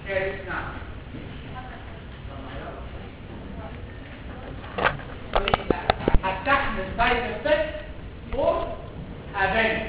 كارث نعم هتحمل سايد افكت فور افنت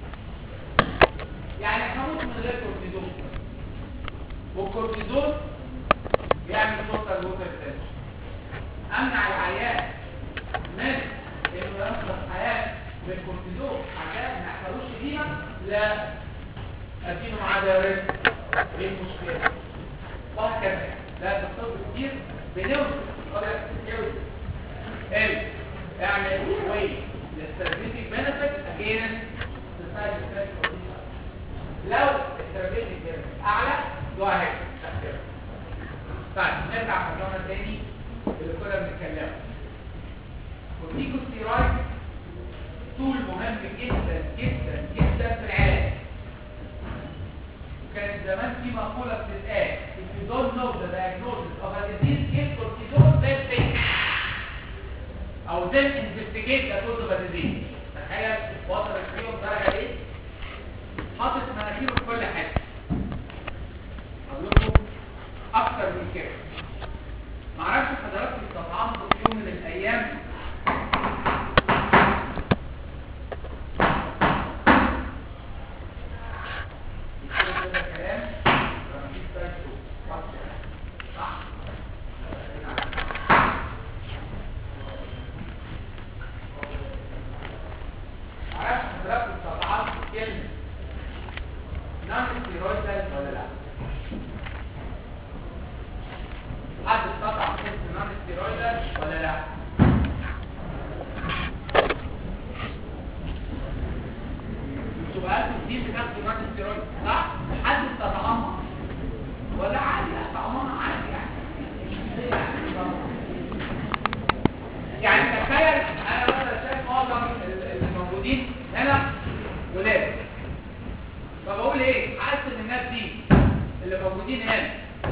يعني هموت من غير كورتيزون والكورتيزون بيعمل توتال ووتر ريتنشن امنع العيان من انه يفقد حياه بالكورتيزون عشان ما يحصلوش فيها لا اديله معاه دايركت ايه المشكله وهكذا لا بالطب كتير بنوصل ولا يوصل ايه اعمل وي للثيرابيوتيك بنفيت اجينست السايد افكت لو الثيرابيوتيك بنفيت اعلى جو اهيد طيب نرجع موضوعنا تاني اللي كنا بنتكلمه كورتيكوستيرويد طول مهم جدا جدا جدا في العلاج وكان زمان في مقولة بتتقال if you don't know the diagnosis of a disease give cortisone then think او then investigate the cause of a disease تخيل وصل الكريم درجة ايه حاطط مناخيره في كل حاجة اقول لكم اكتر من كده معرفش حضراتكم استطعمتوا في يوم من الايام يقولوا كده كلام رمسيس تايسو واتساب صح معرفش حضراتكم استطعمتوا كلمة نون ستيرويدال ولا لا حد استطعم كلمة نون ستيرويدال ولا لا سؤال كتير بتاخدوا نون ستيرويد صح؟ حد استطعمها ولا عادي لا طعمها عادي يعني يعني تخيل انا مثلا شايف معظم اللي موجودين هنا ولاد فبقول ايه اقسم الناس دي اللي موجودين هنا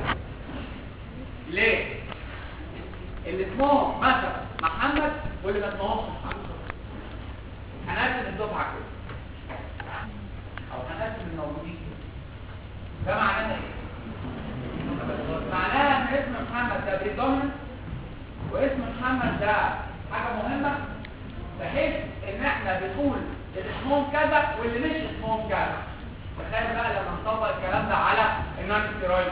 ليه اللي اسمهم مثلا محمد واللي ما اسمهمش محمد هنقسم الدفعه كده او هنقسم الموجودين ده معناه ايه معناها ان اسم محمد ده بريدوميننت واسم محمد ده حاجه مهمه بحيث ان احنا بنقول اللي اسمهم كذا واللي مش اسمهم كذا تخيل بقى لما نطبق الكلام ده على النون ستيرويد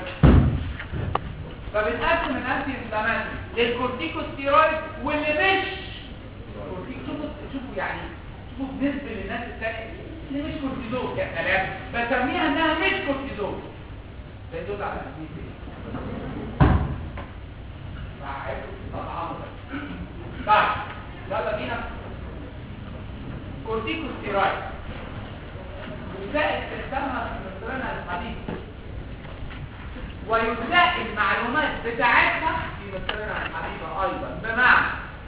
فبنقسم الانتي انفلاماتوري للكورتيكوستيرويد واللي مش كورتيكو شوفوا شوفوا يعني شوفوا بالنسبه للناس الثانيه اللي مش كورتيزون يا كلام بسميها انها مش كورتيزون ده يدل على تسميه ايه طيب يلا بينا كورتيكوستيرويد يساء استخدامها في مصرنا الحديث ويساء المعلومات بتاعتها في مصرنا الحديثة ايضا بمعنى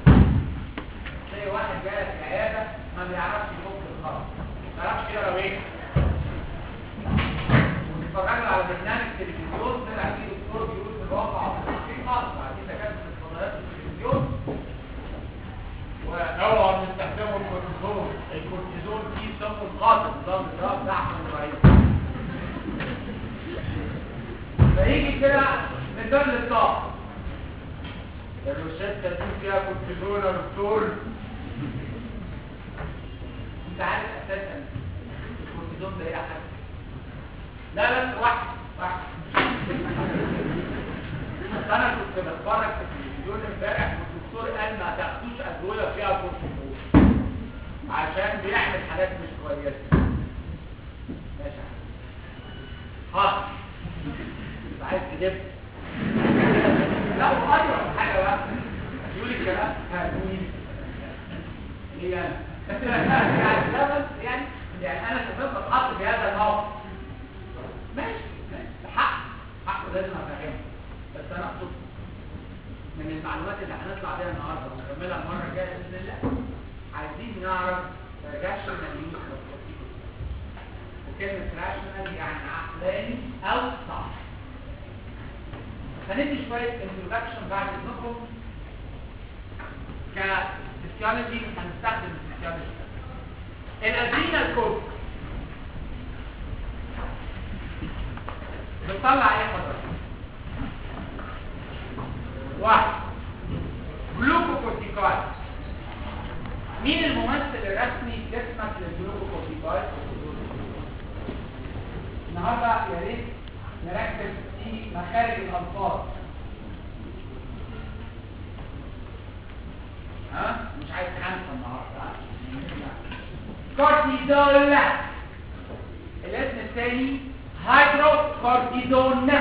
زي واحد جاي في العياده ما بيعرفش يفك الخط ما بيعرفش يقرا ايه وبيتفرج على برنامج تلفزيون طلع فيه دكتور بيقول في الواقع في خط بعدين تكلم في الفضائيات التلفزيون واوعى نستخدمه الكورتيزون الكورتيزون فيه سم القاتل نظام الضرب ده احمد ابراهيم فيجي كده من دول للطاقه الروشته دي فيها كورتيزون يا دكتور انت عارف اساسا الكورتيزون ده ايه يا حاج لا لا واحد واحد بس انا كنت بتفرج في التلفزيون امبارح والدكتور قال ما تاخدوش ادويه فيها كورتيزون عشان بيعمل حاجات مش كويسه ماشي يا حاج حاضر مش عايز تجيب لا ايوه حاجه بقى يقول الكلام هاتوني ايه يعني يعني لا بس يعني يعني انا شفت بتحط في هذا الموقف ماشي ماشي حق حق لازم افهمه بس انا اقصد من المعلومات اللي هنطلع بيها النهارده ونكملها المره الجايه باذن الله عايزين نعرف راشنال يوز اوف وكلمه راشنال يعني عقلاني او صح هندي شويه انترودكشن بعد اذنكم كفسيولوجي هنستخدم الفسيولوجي الادرينال كورتكس بتطلع ايه حضرتك واحد جلوكوكورتيكويد مين الممثل الرسمي في جسمك للجلوكوكورتيكويد النهارده يا ريت نركز في مخارج الالفاظ ها مش عايز خمسه النهارده كورتيزول الاسم الثاني هيدروكورتيزون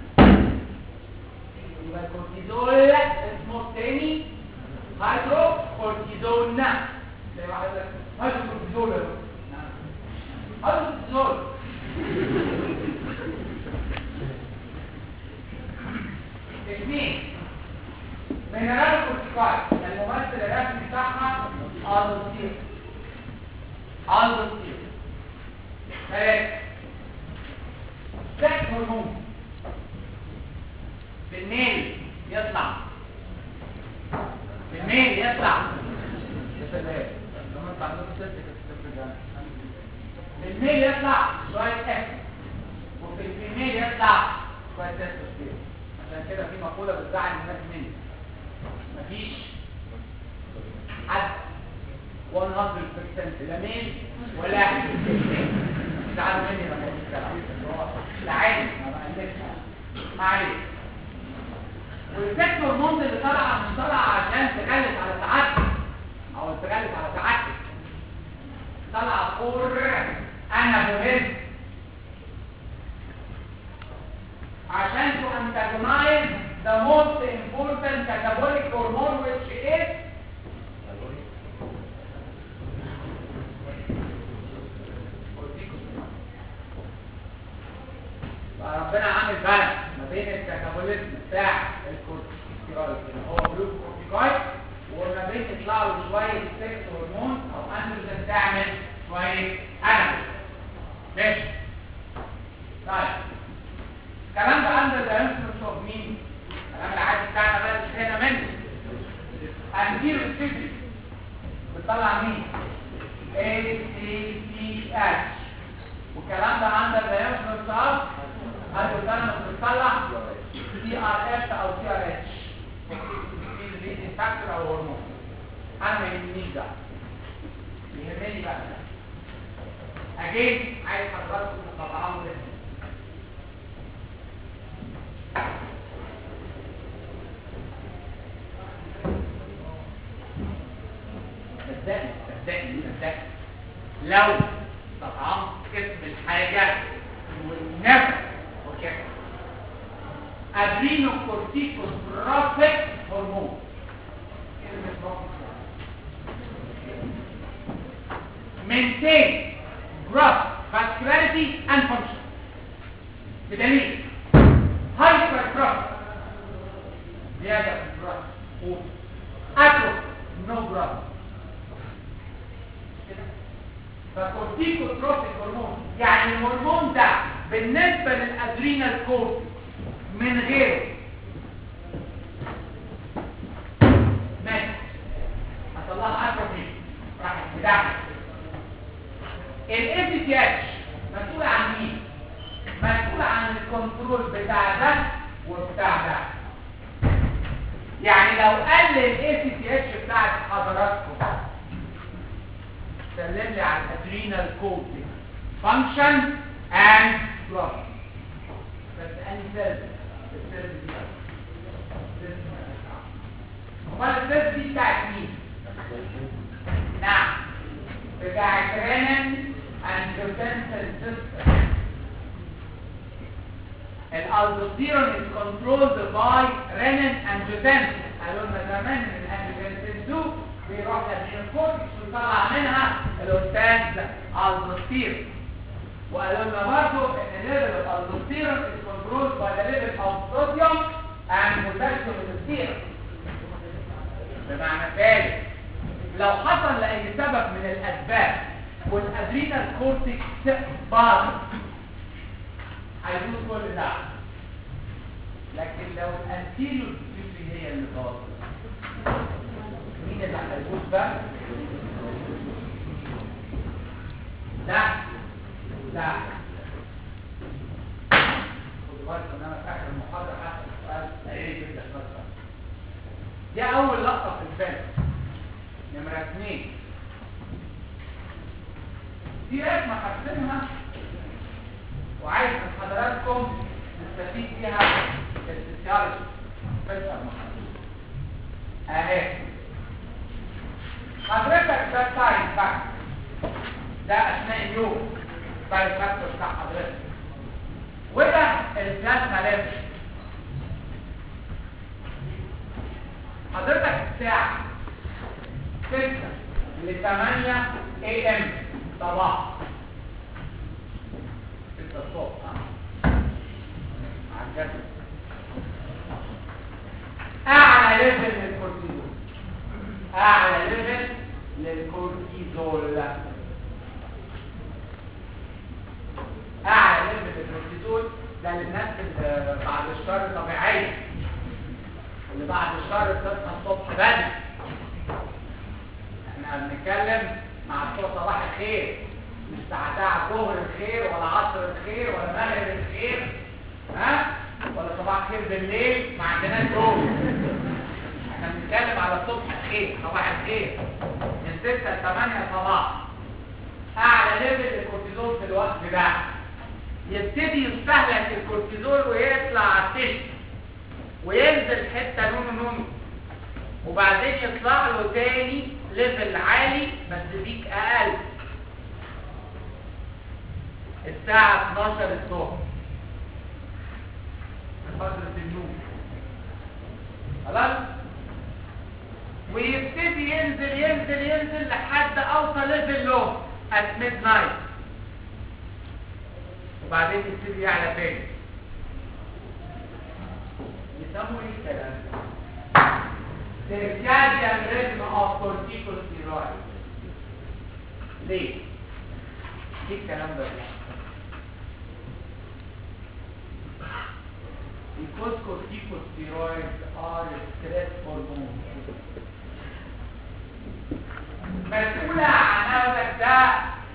يبقى الكورتيزول اسمه الثاني هيدروكورتيزون زي ما حضرتك هيدروكورتيزول هيدروكورتيزول اثنين مينرال كورتيكويد الممثل الرسمي بتاعها الدوستير الدوستير ثلاثة سكس هرمون بالميل يطلع بالميل يطلع يا سلام لما انت عندك ست كانت بالميل يطلع شوية اكل وفي الفيميل يطلع شوية تستوستيرون عشان كده في مقولة بتزعل الناس مني مفيش حد 100% لا ميل ولا زعل مني لما بقول الكلام ده عادي ما بقلبش ما عليك والسكس هرمون اللي طالعه مش طالعه عشان تغلس على سعادتك او تغلس على سعادتك طالعه فور انابوليزم عشان to antagonize the most important catabolic hormone which is ربنا عامل بالانس ما بين الكاتابوليزم بتاع الكورتيكويد اللي هو جلوكوكورتيكويد وما بين يطلع له شويه سكس هرمون او اندروجين تعمل شويه انابول ماشي طيب الكلام ده اندر ذا انفلونس اوف مين؟ الكلام العادي بتاعنا بقى مش هنا منه انتيرو سيتي بتطلع مين؟ A C C H والكلام ده عندك ذا انفلونس اوف الهيبوثالاموس بتطلع سي ار اف او سي ار اتش في فاكتور او هرمون انا ما يهمنيش ده يهمني بقى اجين عايز حضراتكم تطلعوا ده صدقني صدقني صدقني لو طبعا اسم الحاجة والنفس وكده ادرينو كورتيكوس بروفيك هرمون كلمة بروفيك maintain growth vascularity and function بدليل hypertrophy زيادة في الجراف atrophy no growth فكورتيكوتروفيك هرمون يعني الهرمون ده بالنسبة للادرينال كورتيك من غيره ماشي هطلعها اتروفي راحت بتاعتك الاس تي اتش مسؤول عن مين مسؤول عن الكنترول بتاع ده وبتاع ده يعني لو قل الاس تي اتش بتاعت حضراتكم سلم لي على الادرينال كورتيك فانكشن اند جروث بس اني سيلز السيلز دي امال السيلز دي بتاعت مين نعم بتاعت رينين angiotensin system الالدوستيرون is controlled by renin angiotensin قالوا لنا زمان ان الانجيوتنسين 2 بيروح للكورتكس ويطلع منها الاستاذ الدوستيرون وقالوا لنا برضه ان ليفل الالدوستيرون is controlled by the level of sodium and potassium in the serum بمعنى ذلك لو حصل لأي سبب من الأسباب والأدرينال كورتكس باظ هيدوس كل ده لكن لو الانتيريور بيوتري هي اللي باظت مين اللي هيدوس بقى؟ ده ده خدوا بالكم ان انا في اخر المحاضره هاخد سؤال ايه جدا بس دي اول لقطه في الفيلم نمره اثنين دي رسمه هرسمها وعايز من حضراتكم نستفيد فيها السيسيولوجي فلسفه محدود اهي حضرتك ده تايم فاكتور ده اثناء اليوم تايم فاكتور بتاع حضرتك وده البلازما ليفل حضرتك الساعة 6 ل 8 اي ام صباح 6 الصبح اه عجبني اعلى ليفل للكورتيزول اعلى ليفل للكورتيزول اعلى ليفل للكورتيزول ده للناس اللي بعد الشر طبيعيه اللي بعد الشر بتصحى الصبح بدري احنا بنتكلم مع بتوع صباح الخير مش ساعتها ظهر الخير ولا عصر الخير ولا مغرب الخير ها ولا صباح الخير بالليل ما عندناش دول احنا بنتكلم على الصبح الخير صباح الخير من 6 ل 8 صباح اعلى ليفل الكورتيزول في الوقت ده يبتدي يستهلك الكورتيزول ويطلع على التشت وينزل حته نونو نونو وبعدين يطلع له تاني ليفل عالي بس بيك اقل الساعة 12 الظهر فترة النوم خلاص ويبتدي ينزل ينزل ينزل لحد اوصل ليفل لو at midnight وبعدين يبتدي يعلى تاني يسموا ايه الكلام ده؟ circadian rhythm of corticosteroid ليه؟ ايه الكلام ده؟ Because corticosteroids are stress hormones مسؤولة عن هذا ده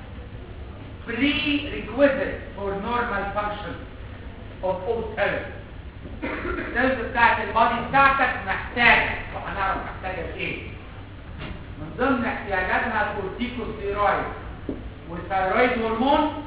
prerequisite for normal function of all cells السيلز بتاعت البادي بتاعتك محتاجة وهنعرف محتاجة ايه من ضمن احتياجاتها الكورتيكوستيرويد والثيرويد هرمون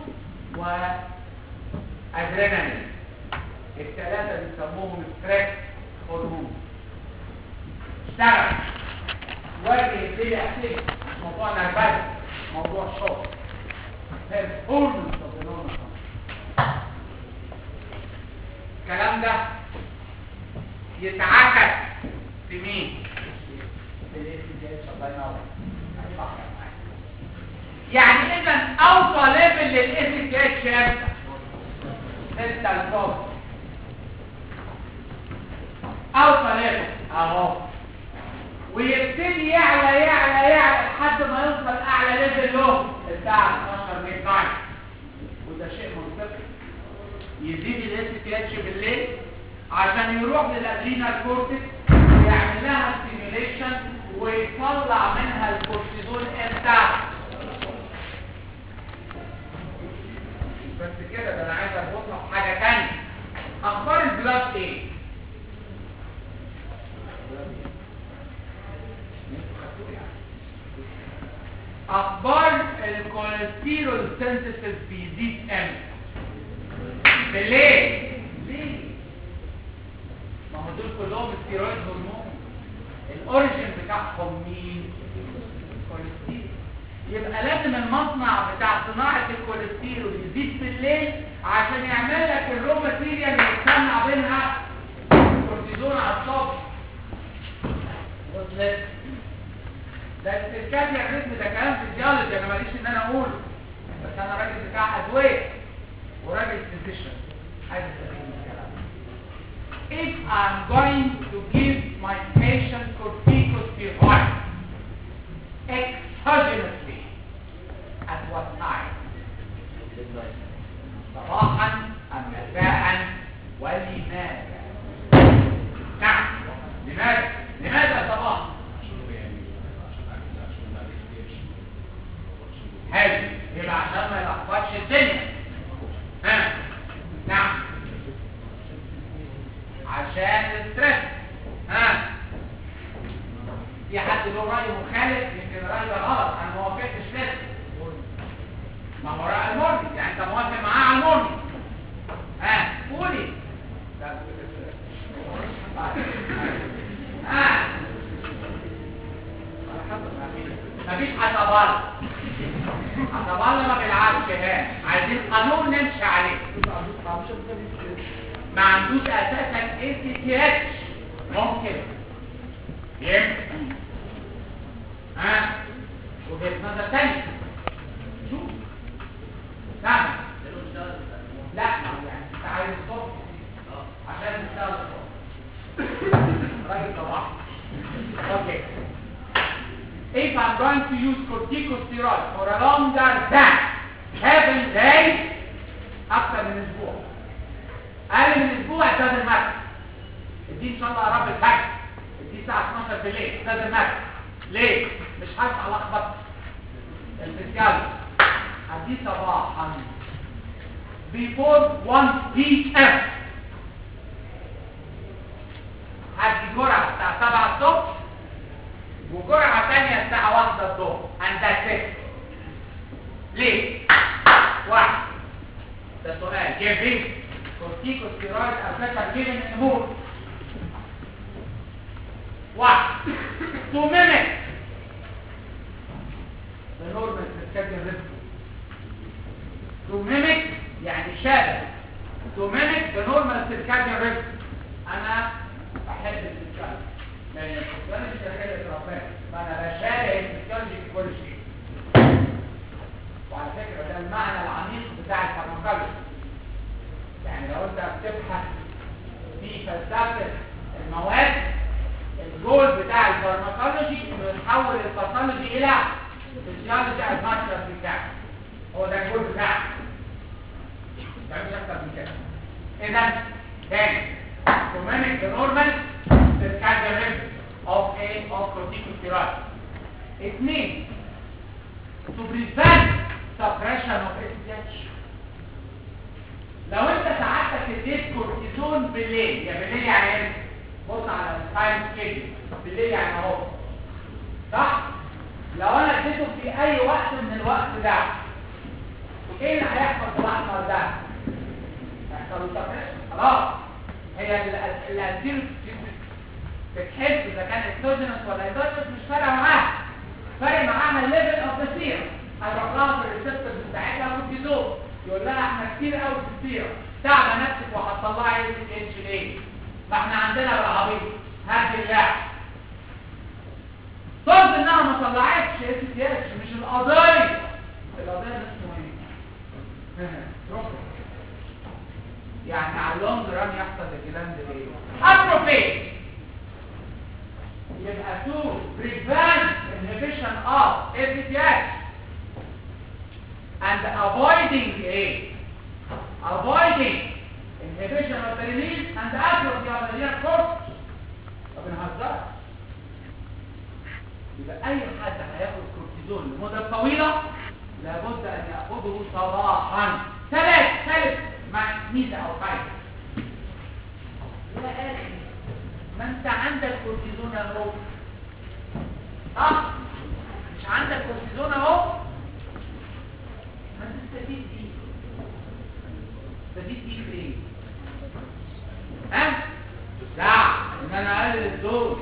وادرينالين الثلاثة بيسموهم ستريس هرمون اشتغل واجه يبتدي اكتيف مش موضوع نرفزي موضوع شغل هرمون الكلام ده يتعكس في مين في الاس دي اتش الله ينور يعني اذا اوطى ليفل للاس دي اتش امتى ستة الفوق اوطى ليفل اهو ويبتدي يعلى يعلى يعلى لحد ما يوصل اعلى ليفل له الساعه 12 ميد نايت وده شيء منطقي يزيد الاس تي اتش بالليل عشان يروح للادرينال كورتكس ويعمل لها ستيميوليشن ويطلع منها الكورتيزول امتى بس كده ده انا عايز اربطها بحاجه ثانيه اخبار البلاد ايه اخبار الكوليسترول سنسيتيف بيزيد امتى بالليل ليه ما هو دول كلهم ستيرويد هرمون الاوريجين بتاعهم مين الكوليسترول يبقى لازم المصنع بتاع صناعه الكوليسترول يزيد بالليل عشان يعمل لك الرو ماتيريال اللي يتصنع بينها كورتيزون على الصبح وصلت ده السيركاديا الريتم ده كلام فيزيولوجي انا ماليش ان انا اقوله بس انا راجل بتاع ادويه وراجل فيزيشن عايز استفيد من الكلام if I'm going to give my patient corticosteroid exogenously at what time صباحا ام مساء ولماذا نعم لماذا لماذا صباحا حلو يبقى عشان ما يلخبطش الدنيا ها نعم عشان الستريس ها له راي مخالف يمكن الراي ده غلط انا ما وافقتش لسه ما هو راي المرني يعني انت موافق معاه على المرني ها قولي ها مفيش حسبال حسبال ما بيلعبش ها عايزين قانون نمشي عليه ما عندوش اساسا اي تي تي اتش ممكن يمكن ها وجهه نظر ثانيه شوف نعم لا يعني انت عايز الصبح عشان تشتغل الصبح راجل صباح اوكي if I'm going to use corticosteroid for a longer than seven days أكثر من أسبوع أقل من أسبوع it doesn't matter دي إن شاء الله يا رب الفجر دي الساعة 12 بالليل it doesn't matter ليه؟ مش هسعى ألخبط الفسيولوجي هدي صباحا before 1 p.m. هدي جرعة الساعة 7 الصبح وجرعة تانية الساعة 1 الظهر and that's it ليه؟ واحد ده سؤال giving corticosteroid are better given in the mood واحد to mimic the normal circadian rhythm to mimic يعني شابه to mimic the normal circadian rhythm انا بحب الفسيولوجي لان الفسيولوجي ده حاجه ربنا فانا بشابه الفسيولوجي في كل شيء وعلى فكره ده المعنى العميق بتاع الفارماكولوجي يعني لو انت بتبحث في فلسفه المواد الجول بتاع الفارماكولوجي انه يحول الباثولوجي الى فيزيولوجي از ماتش از بتاعه هو ده الجول بتاعه ده مش اكتر من كده اذا تاني to mimic the normal circadian rhythm of a of corticosteroid اثنين to prevent suppression of SDH لو انت ساعتك اديت كورتيزون بالليل يا بالليل يعني ايه بص على التايم سكيدول بالليل يعني اهو صح لو انا اديته في اي وقت من الوقت ده ايه اللي هيحصل في الاحمر ده هيحصل سبريشن خلاص هي الانتيرو بتحس اذا كان اكسوجينوس ولا ايزوجينوس مش فارقه معاها فارق معاها الليفل اوف ذا سيرم هيروح لها في الريسبتورز بتاعتها كورتيزون يقول لها احنا كتير قوي في السيرم تعبى نفسك وهتطلعي اس اتش ليه ما احنا عندنا بالعبيط هات اللعب فرض انها ما طلعتش اس اتش مش القضيه القضيه ده اسمه ايه يعني على اللونج ران يحصل الجلاند ايه اتروفي يبقى تو prevent inhibition of STH and avoiding ايه avoiding inhibition of the release and atrophy of the nerve cortex ما بنهزرش يبقى اي حد هياخد كورتيزون لمده طويله لابد ان ياخذه صباحا ثلاث ثالث مع ميزه او فايده يا اخي ما انت عندك كورتيزون اهو صح مش عندك كورتيزون اهو ما تستفيد بيه تستفيد بيه في ايه ها لا ان انا اقلل الدوز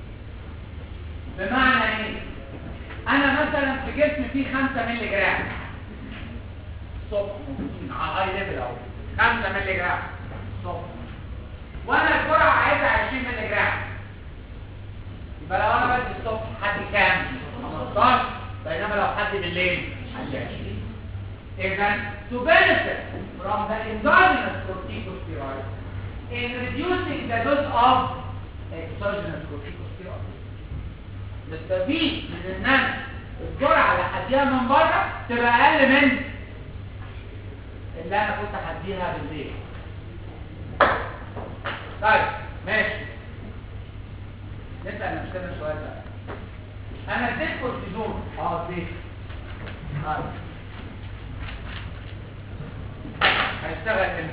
بمعنى ايه انا مثلا في جسمي فيه 5 مللي جرام الصبح موجودين على هاي ليفل اهو 5 مللي جرام الصبح وانا الجرعه عايزها 20 مللي جرام يبقى لو انا بدي الصبح حد كام 15 بينما لو حد بالليل حد 20 اذا to benefit from the endogenous corticosteroid in reducing the dose of exogenous corticosteroid نستفيد من ان انا الجرعه اللي هديها من بره تبقى اقل من اللي انا كنت هديها بالليل طيب ماشي نسال نفسنا السؤال ده انا اديت كورتيزون اه اديت طيب هيشتغل امتى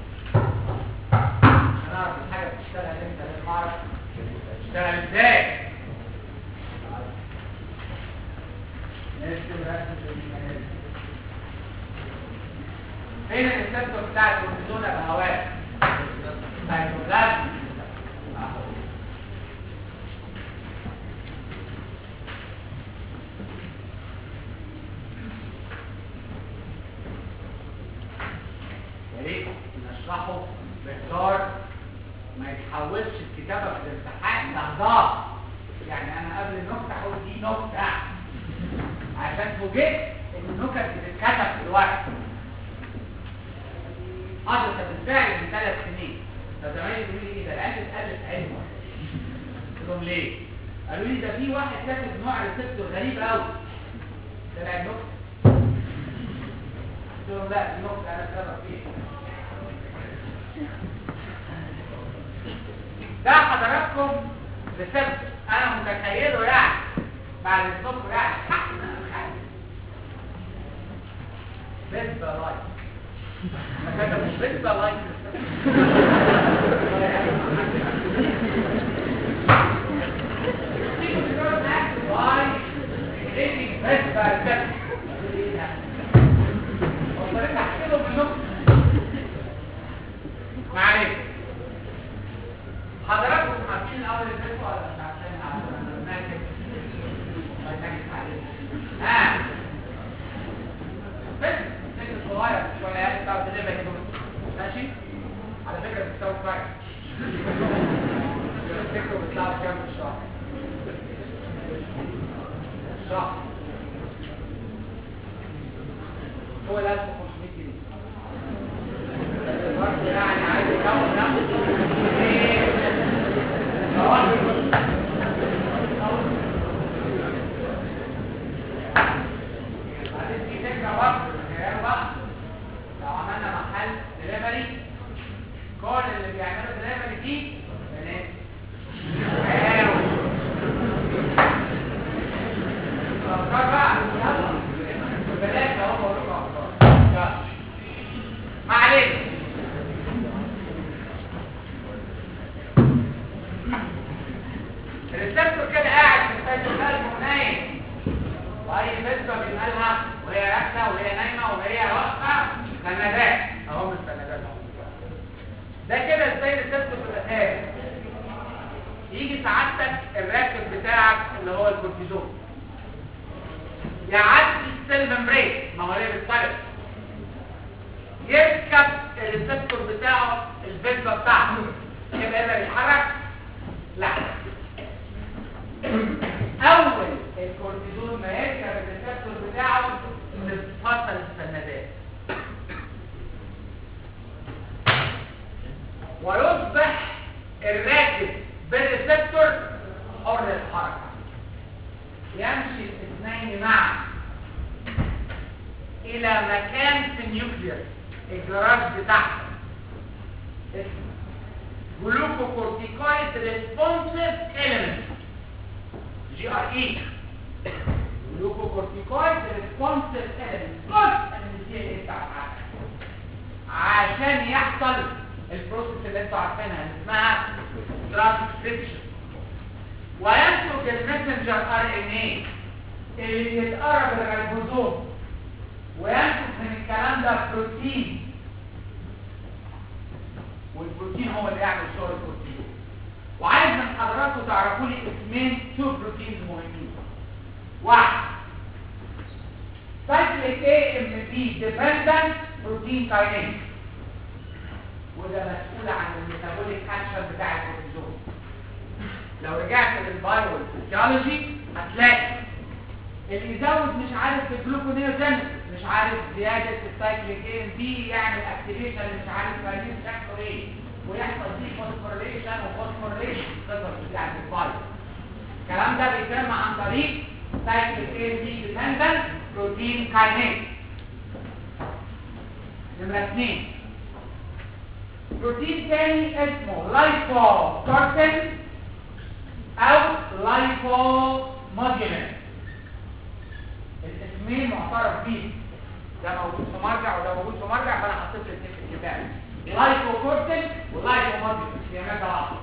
هنعرف الحاجه بتشتغل امتى لازم اعرف تشتغل ازاي الزونة بهواء سيتوبلازم أهو. يا ريت نشرحه باهدار ما يتحولش الكتابة في الامتحان لهزار يعني انا قبل النكتة اقول دي نكتة عشان فوجئت ان النكت بتتكتب في الوقت حضرتك بالفعل من ثلاث سنين فزمايلي يقولوا لي ايه ده القلب اتقلب علم قلت لهم ليه؟ قالوا لي ده في واحد كاتب نوع ريسبتور غريب قوي طلع النكتة قلت لهم لا دي نكتة انا سبب فيها ده حضراتكم ريسبت انا متخيله يعني بعد الصبح يعني بيسبا لايك ما كتبوا بيسبا لايك معلش حضراتكم عارفين الاول الفيديو ولا مش عارفين ها بس فكر صغير شويه يعني بتاع الدليفري كده ماشي على فكره بتساوي كويس تفتكروا بيطلعوا كام في الشهر الشهر هو ال 1500 جنيه برضه يعني عايز يكون نفسه بعدين في فكرة برضه خيال بقى لو عملنا محل دليفري كل اللي بيعملوا دليفري دي بنات حيوان. أفكار بقى يلا بلاش اهو بقول لكم أفكار يلا. ما علينا الريسبتور كده قاعد في السيتوبلازم ونايم واي بنسبه بنقالها وهي راكنه وهي نايمه وهي واقفه سندات اهو مش سندات اهو ده كده ازاي الريسبتور بيبقى ثابت يجي سعادتك الراكب بتاعك اللي هو الكورتيزون يعدي السيل ممبرين ما هو ليه بيتطلب يركب الريسبتور بتاعه الفيزا بتاعته يبقى يقدر يتحرك لا اول الكورتيزون ما يركب الريسبتور بتاعه تتفصل السندات ويصبح الراكب بالريسبتور حر الحركه يمشي الاثنين معا الى مكان في النيوكليوس الجراج بتاعها اسمه جلوكوكورتيكويد ريسبونسيف اليمنت جي ار اي جلوكوكورتيكويد ريسبونسيف اليمنت جزء من الدي ان اي بتاعها عشان يحصل البروسيس اللي انتوا عارفينها اللي اسمها ترانسكريبشن وينتج المسنجر ار ان اي اللي يتقرب للريبوزوم وينتج من الكلام ده بروتين والبروتين هو اللي يعمل شغل البروتين وعايز من حضراتكم تعرفوا لي اسمين تو بروتينز مهمين واحد سايكليك اي ام بي ديبندنت بروتين كاينيز وده مسؤول عن الميتابوليك اكشن بتاع الكورتيزون لو رجعت للبايو فيسيولوجي هتلاقي اللي يزود مش عارف الجلوكونيوجينيس مش عارف زياده السايكليك اي ام بي يعمل اكتيفيشن مش عارف كاينيز يحصل ايه ويحصل دي فوسفوريليشن وفوسفوريليشن قصص بتاعت البايو الكلام ده بيتم عن طريق سايكليك اي ام بي ديبندنت بروتين كاينيز نمره اثنين بروتين تاني اسمه لايفوكورتين او لايفوموديولين الاسمين معترف بيه ده موجود في مرجع وده موجود في مرجع فانا حطيت الاثنين في الكتاب لايفوكورتين ولايفوموديولين هي ماده واحده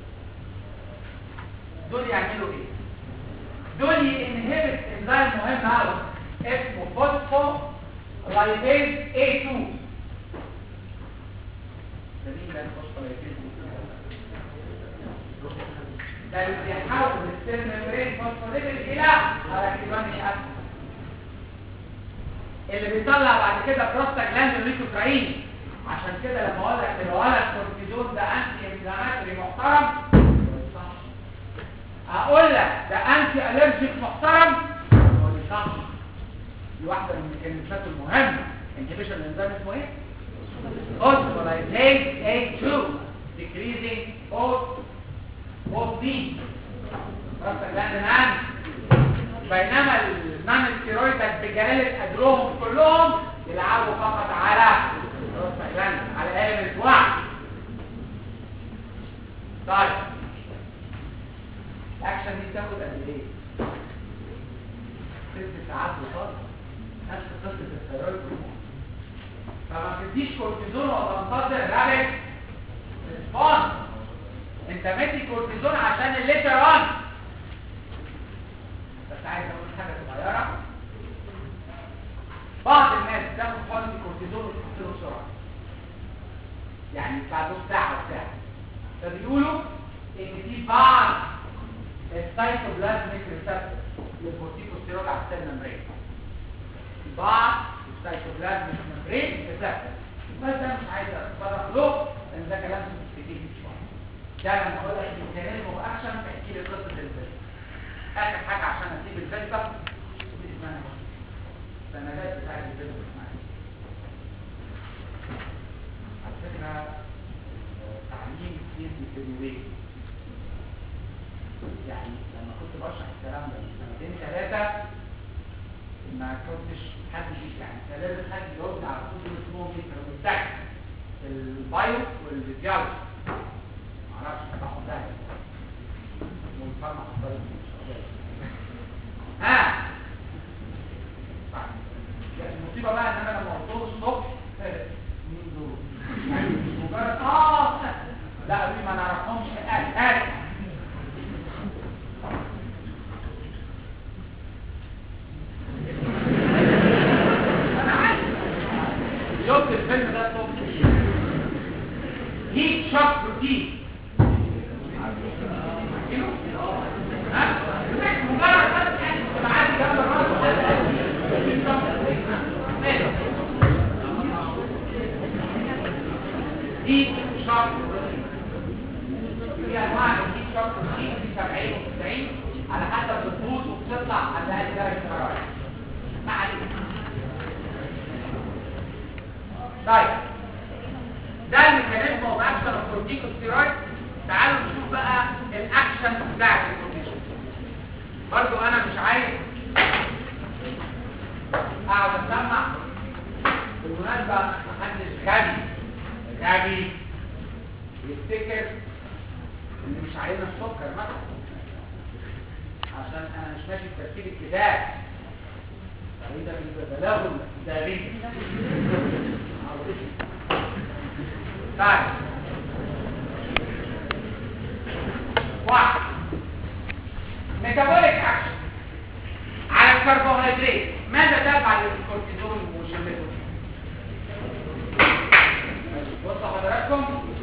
دول يعملوا ايه دول ينهبت انزيم مهم قوي اسمه فوسفو لايبيز A2 ده الفوسفوليبيد ده اللي بيحول السيل ميمبرين فوسفوليبيد الى اراكيدونيك اسيد اللي بيطلع بعد كده بروستاجلاند وليكوتراين عشان كده لما اقول لك الولد كورتيزون ده انتي انفلاماتوري محترم صح اقول لك ده انتي الرجيك محترم هو دي صح دي واحده من الميكانيزمات المهمه انهبيشن الانزيم اسمه ايه Phospholipase A2 decreasing both both these prostaglandin and بينما النون ستيرويدات بجلالة أجرهم كلهم يلعبوا فقط على prostaglandin على element واحد طيب الاكشن دي تاخد قد ايه؟ ست ساعات وفاضي نفس قصة الثيرويد هرمون فما تديش كورتيزون وتنتظر رابط ريسبونس انت مدي كورتيزون عشان الليتر اون بس عايز اقول حاجه صغيره بعض الناس بتاخد حقن كورتيزون وتحط له بسرعه يعني بعد نص ساعه وساعه فبيقولوا ان في بعض السايتوبلازميك ريسبتور للكورتيكوستيرول على السيل ممبرين بعض السايتوبلازميك ممبرين ريسبتور بس ده مش عايز اتطرق له لان ده كلام سوفيستيكيتد شويه ده لما اقول لك الميكانيزم اوف اكشن تحكي لي قصه الفيلم اخر حاجه عشان اسيب الفلسفه دي اسمها السندات بتاعت الفيلم معايا على فكره تعليم كتير بيفيدني يعني لما كنت بشرح الكلام ده من سنتين ثلاثه ما كنتش حد يعني كان لازم حد يجاوبني على طول دول اسمهم ايه كانوا بيستعجل البايو والفيزيولوجي معرفش هتاخد ده والفارما هتطلع ها المصيبه بقى ان انا لما قلت له الصبح مين دول يعني مش مجرد اه لا قالوا لي ما نعرفهمش قال قال انا عارف شفت الفيلم ده الصبح هيت شوك بروتين ها مجرد بس يعني تبقى عادي جنب دي شرط في انواع من دي شرط في 70 و90 على حسب الضغوط وبتطلع على اقل درجه حراره ما عليك طيب ده الميكانيزم اوف اكشن اوف كورتيكوستيرويد تعالوا نشوف بقى الاكشن بتاع الكورتيكوستيرويد برضو انا مش عايز اقعد اسمع بالمناسبه محدش غبي غبي يفتكر ان مش علينا السكر مثلا عشان انا مش ماشي بترتيب الكتاب فريده بالبلاغه الكتابيه طيب واحد ميتابوليك اكشن على الكربوهيدرات ماذا تفعل الكورتيزون وشبهه بصوا حضراتكم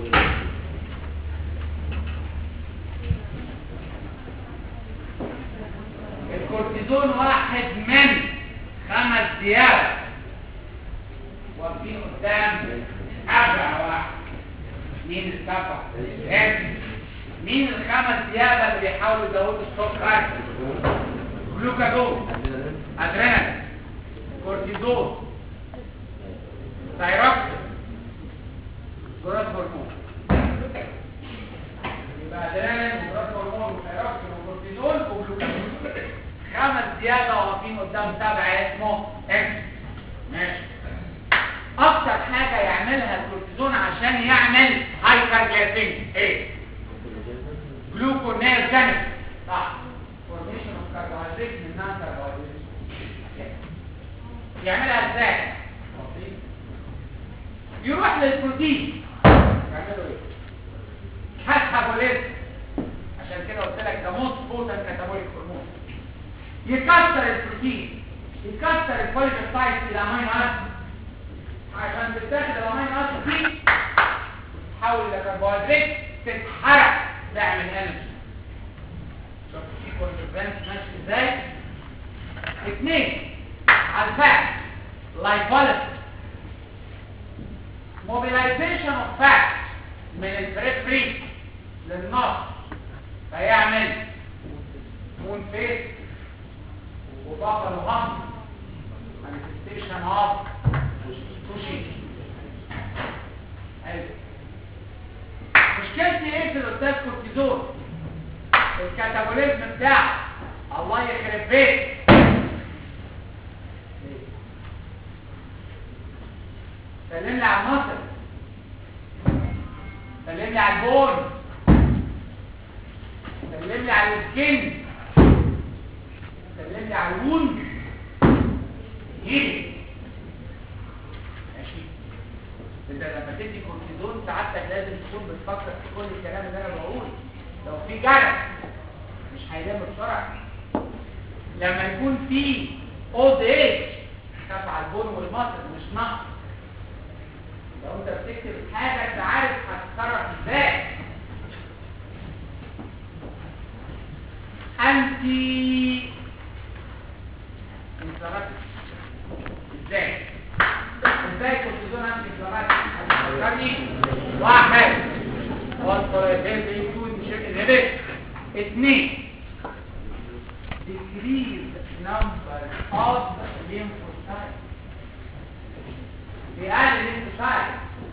الكورتيزون واحد من خمس زيادة واقفين قدام أربع واحد مين السبع؟ مين الخمس زيادة اللي بيحاولوا يزودوا السكر؟ جلوكاجون ادرينالين كورتيزون ثايروكسين جراث هرمون يبقى ادرينالين وجراث هرمون وثايروكسين وكورتيزون وجلوكاجون خمس زياده واقفين قدام سبعه اسمه اكس ماشي اكتر حاجه يعملها الكورتيزون عشان يعمل هايبرجلايسيميا ايه جلوكونيوجينيس صح فورميشن اوف كربوهيدرات من نون كربوهيدرات يعملها ازاي يروح للبروتين يعملوا ايه كاتابوليزم عشان كده قلت لك ده موست بوتن كاتابوليك هرمون يكسر البروتين يكسر البوليبيبتايد الى امينو اسيد عشان تتاخد الامينو اسيد دي تتحول الى كربوهيدرات تتحرق تعمل انرجي شوف في كونسيكونس ماشي ازاي اثنين على الفات lipolysis mobilization of fat من البريفري للنص فيعمل مون فيس وبطل هم manifestation of كوشين حلو مشكلتي ايه في الاستاذ كورتيزون الكاتابوليزم بتاعه الله يخرب بيت سلم لي على المصر سلم لي على البون سلم لي على السكين سلم لي على الوند يجي ماشي انت لما تدي كورتيزون سعادتك لازم تكون بتفكر في كل الكلام اللي انا بقوله لو في جرح مش هيلم بسرعه لما يكون في اولد ايج خاف على البون والمصر مش نقص لو انت بتكتب حاجه انت عارف هتتصرف ازاي انتي انفلاماتوري ازاي ازاي كورتيزون انتي انفلاماتوري هتفكرني واحد فوسفوريتين بيكون مش انهبيت اثنين decrease number of lymphocytes بيقلل الانتشار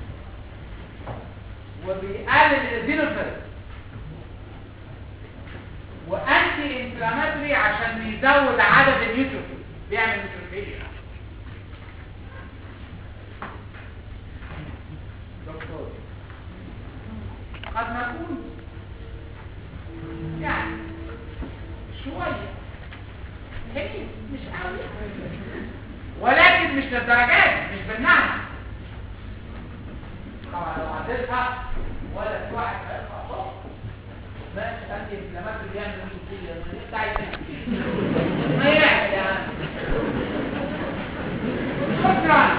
وبيقلل الادينوفيل وانتي انفلاماتوري عشان بيزود عدد النيوتروفيل بيعمل نيوتروفيليا دكتور قد نكون يعني شويه هي مش قوي ولكن مش للدرجات مش بالنعم طبعا لو عدلتها ولا في واحد هيرفع صوت ماشي انت انفلامات اللي يعمل مشكله لما انت عايز ما يعمل يا عم شكرا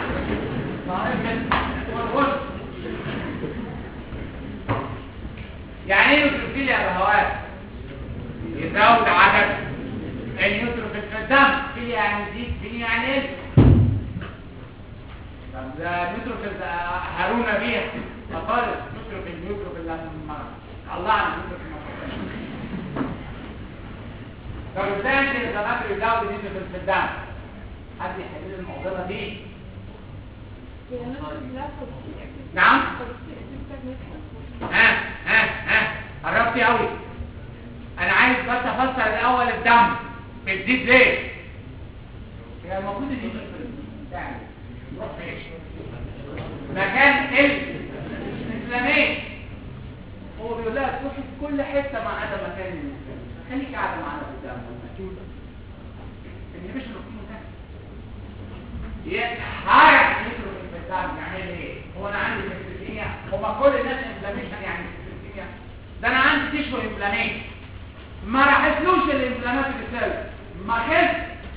يعني ايه نيوتروفيل يا بهوات يزود عدد النيوتروفيل في الدم في يعني يزيد في يعني ايه طب ده نيوتروفيل ده هارونا بيها خالص نيوتروفيل نيوتروفيل لما طلعنا نيوتروفيل طب ازاي انت الزناتر يزود النيوتروفيل في الدم حد يحل لي المعضله دي نعم ها ها ها قربتي قوي انا عايز بس افسر الاول الدم بتزيد ليه هي المفروض ان يجي تعمل يروح فين مكان الانفلاميشن هو بيقول لها تروحي في كل حته ما عدا مكان الانفلاميشن خليكي قاعده معانا في الدم الانفلاميشن في مكان يتحرك النيتروفيل في الدم يعمل ايه هو انا عندي سكتيميا هما كل الناس انفلاميشن يعني سكتيميا ده انا عندي تيشو انفلاميشن ما راحتلوش الانفلامات السيل ما خلص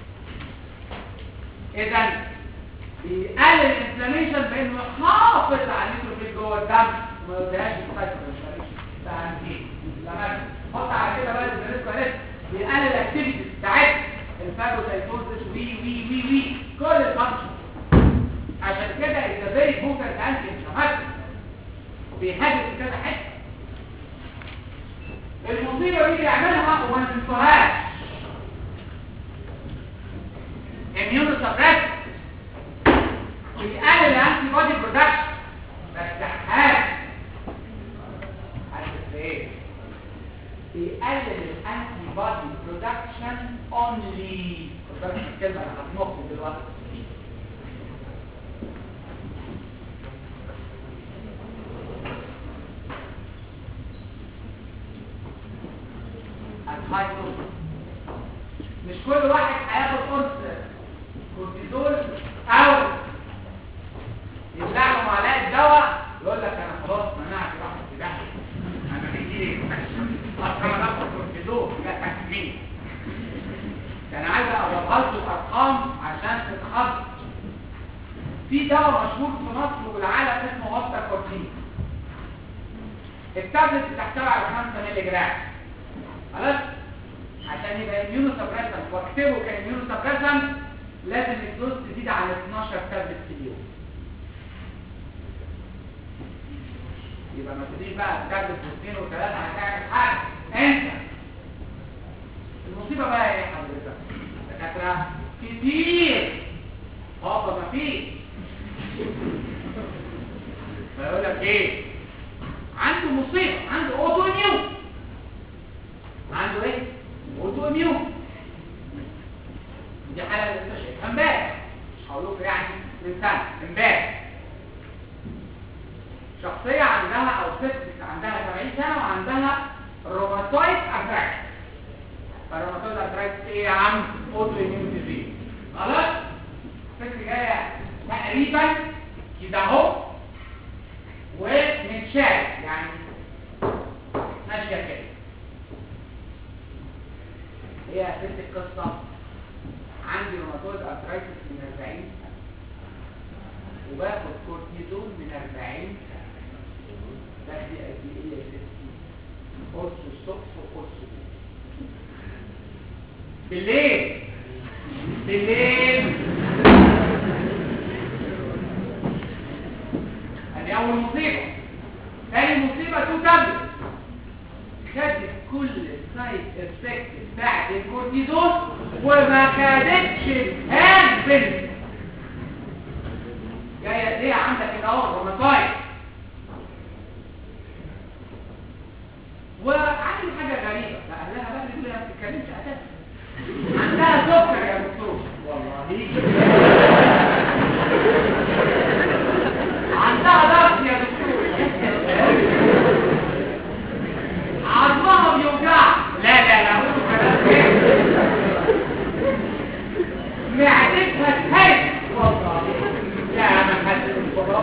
اذا بيقلل الانفلاميشن بانه يحافظ على النيتروفيل جوه الدم وما يوديهاش السايتوكاينيز ده عندي انفلامات حط على كده بقى الفيروس كويس بيقلل الاكتيفيتي بتاعت الفاجوسايتوزس وي وي وي وي كل الفانكشن عشان كده اذا فيري فوكس انتي انفلاماتوري وبيهاجم في كذا حته المصيبه دي بيعملها وما ننسوهاش اميون سبريس بيقلل الانتي بودي برودكشن بس حاجه عارف ايه بيقلل الانتي بودي برودكشن اونلي برودكشن الكلمه اللي هتنط دلوقتي الهاي دوز مش كل واحد هياخد قرص كورتيزول او يبلع له معلقه دواء يقول لك انا خلاص منعت راحه السباحه انا بيجي اصلا انا باخد كورتيزول لا تكفيني ده انا عايز اضربها لكم ارقام عشان تتخض في دواء مشهور في مصر والعالم اسمه هوستا كورتين التابلت بتحتوي على 5 مللي جرام خلاص عشان يبقى اميونو سبريسنت واكتبه كاميونو سبريسنت لازم الدوز تزيد عن 12 تابلت في اليوم يبقى ما تجيش بقى تابلت واثنين وثلاثه هتعمل حاجه انت المصيبه بقى ايه يا حضرتك دكاتره كتير اه ما فيش فيقول لك ايه عنده مصيبه عنده اوتو اميون عنده ايه اوتو اميون دي حاله اللي انت شايفها امبارح مش هقول لكم يعني من سنه امبارح شخصيه عندها او ست عندها 70 سنه وعندها روماتويد ارثرايتس فالروماتويد ارثرايتس ايه يا عم اوتو اميون ديزيز خلاص الست جايه تقريبا كده اهو ومتشال يعني ماشيه كده هي يا ست القصه عندي روماتويد ارثرايتس من 40 سنه وباخد كورتيزون من 40 سنه باخدي قد ايه يا ستي قرص الصبح وقرص بالليل بالليل ادي اول مصيبه ثاني مصيبه تو تابلت خدت كل السايد افكت بتاعت الكورتيزون وما خدتش الهان بنت جايه ليه عندك كده اهو روماتايد وعندي حاجه غريبه لا قال لها بقى تقول ما بتتكلمش اساسا عندها سكر يا دكتور والله عندها ضغط يا دكتور عظمها بيوجع لا لا لا قولوا كلام كده معدتها تهز والله لا ما حد والله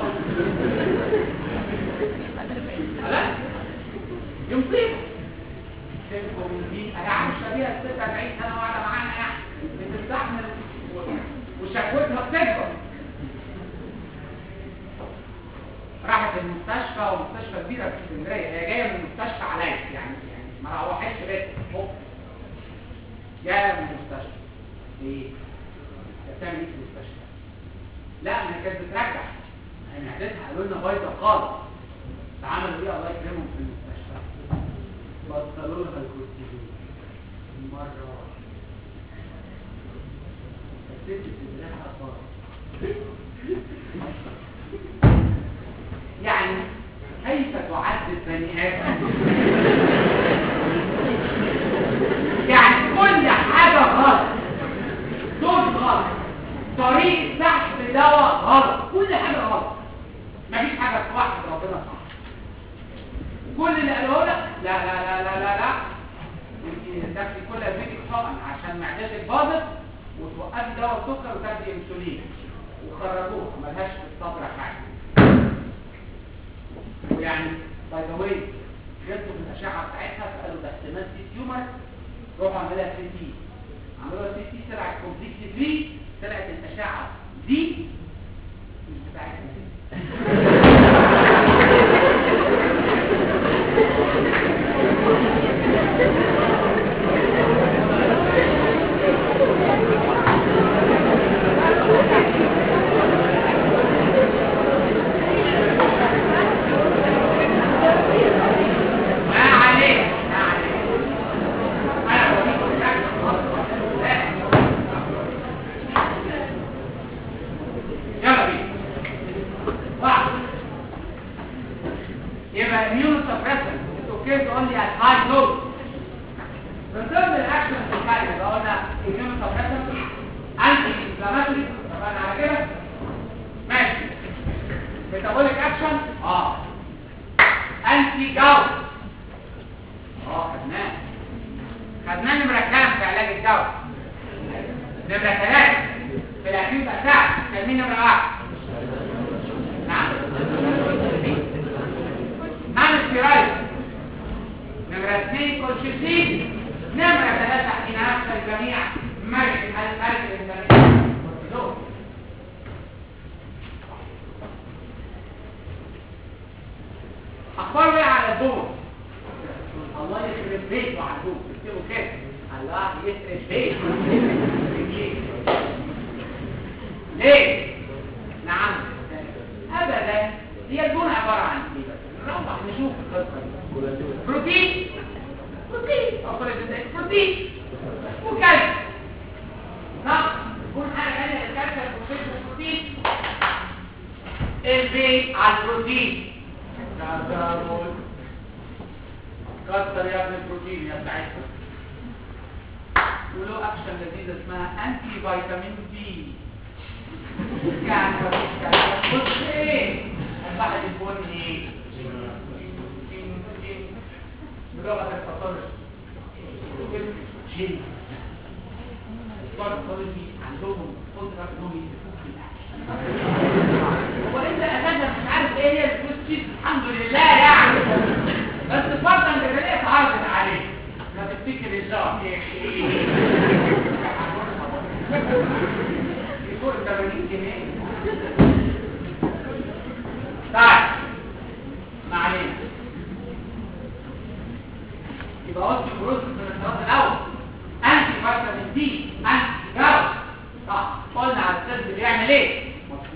خلاص يمصيبه سيبكم دي انا عامل شبيهه الست 40 سنه وقاعده معانا يعني بتستحمل وشكوتها بتكبر راحت المستشفى ومستشفى كبيره في اسكندريه هي جايه من المستشفى عليا يعني يعني ما روحتش بيتها هوب جايه من المستشفى ايه كانت بتعمل ايه في المستشفى لا ما هي كانت بترجع هي معدتها قالوا لنا بايظه خالص فعملوا ايه الله يكرمهم في المستشفى بطلوا لها الكورتيزون مره واحده الست بتدرعها اطفال يعني كيف تعذب بني ادم يعني كل حاجه غلط دوز غلط طريقه سحب دواء غلط كل حاجه غلط مفيش حاجه توحد ربنا صح كل اللي قالوه لك لا لا لا لا لا لا انت تاخدي كل ادويتك حقن عشان معدتك باظت وتوقفي دواء السكر وتاخدي انسولين وخرجوها ملهاش في الصدر حاجه ويعني باي ذا واي جبتوا في الاشعه بتاعتها فقالوا ده احتمال في تيومر روحوا عملها سي تي عملوها سي تي طلعت كومبليتلي فري طلعت الاشعه دي مش بتاعتنا ما عليك ما عليك انا بقول يلا بينا واحد يبقى immune suppressant it's okay to only at high dose من ضمن الاكشن في الحاجه يبقى قلنا immune suppressant anti inflammatory طبعا على كده ماشي metabolic action اه انتي جاوت اه خدناه خدناه نمرة كام في علاج الجوت نمرة ثلاثة في الأكيد أساس كان مين نمرة واحد نعم نعم السيرايز نمرة اثنين كولشيسين نمرة ثلاثة حين نفس الجميع ملك الملك الجميع كورتيزون اخبار بقى على البون الله يخرب بيته عندكم تكتبوا كده الله يخرب بيته ليه نعم ابدا هي البون عباره عن ايه بس نروح نشوف القصه دي بروتين بروتين او بروتين وكالسيوم نعم يكون حاجه ثانيه الكالسيوم والبروتين البي على البروتين كسر كسر يا ابن البروتين يا بتاعتنا وله اكشن لذيذه اسمها انتي فيتامين بي يعني مفيش كلام بص ايه الواحد البني ايه بلغه الفطرش جين الفطار الطبيعي عندهم قدره انهم يتفقوا في الاكل هو انت اساسا مش عارف ايه هي الفلوس شيت الحمد لله يعني بس الفرصه ان الجماليه اتعرضت عليك ما تفتكر الشهر يكون 80 جنيه طيب ما علينا يبقى وصف البروسس من الخلاص الاول انتي فيتامين دي انتي جرب صح قلنا على السيرف بيعمل ايه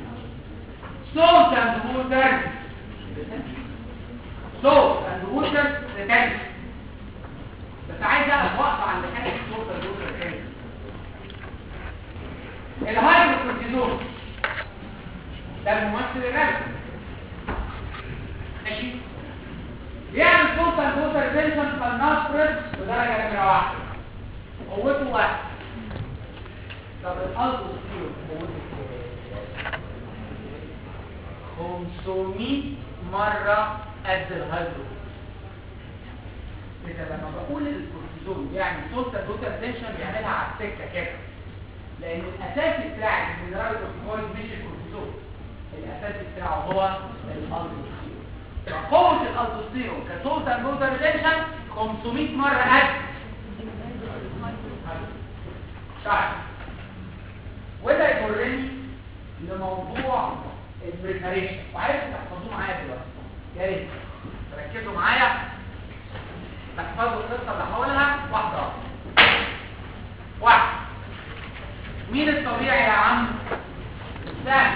صوت اند ووتر صوت اند ووتر ريتنشن بس عايز اقف واقفه عند حته صوت اند ووتر ريتنشن الهايدروكورتيزون ده الممثل الرسمي ماشي يعمل صوت اند ووتر ريتنشن فالنفرد بدرجه نمره واحده قوته واحد طب الالدوستيرون قوته 500 مرة قد الهيدروجين إذا لما بقول الكورتيزون يعني توتال توتال تنشن بيعملها على السكة كده لأن الأساسي بتاع المينرال كورتيكويد مش الكورتيزون الأساسي بتاعه هو الألدوستيرون فقوة الألدوستيرون كتوتال توتال تنشن 500 مرة قد طيب وده يجرني لموضوع البريباريشن وعايز تحفظوه معايا دلوقتي يا ريت تركزوا معايا تحفظوا القصه اللي هقولها واحده واحده واحد مين الطبيعي يا عم سهل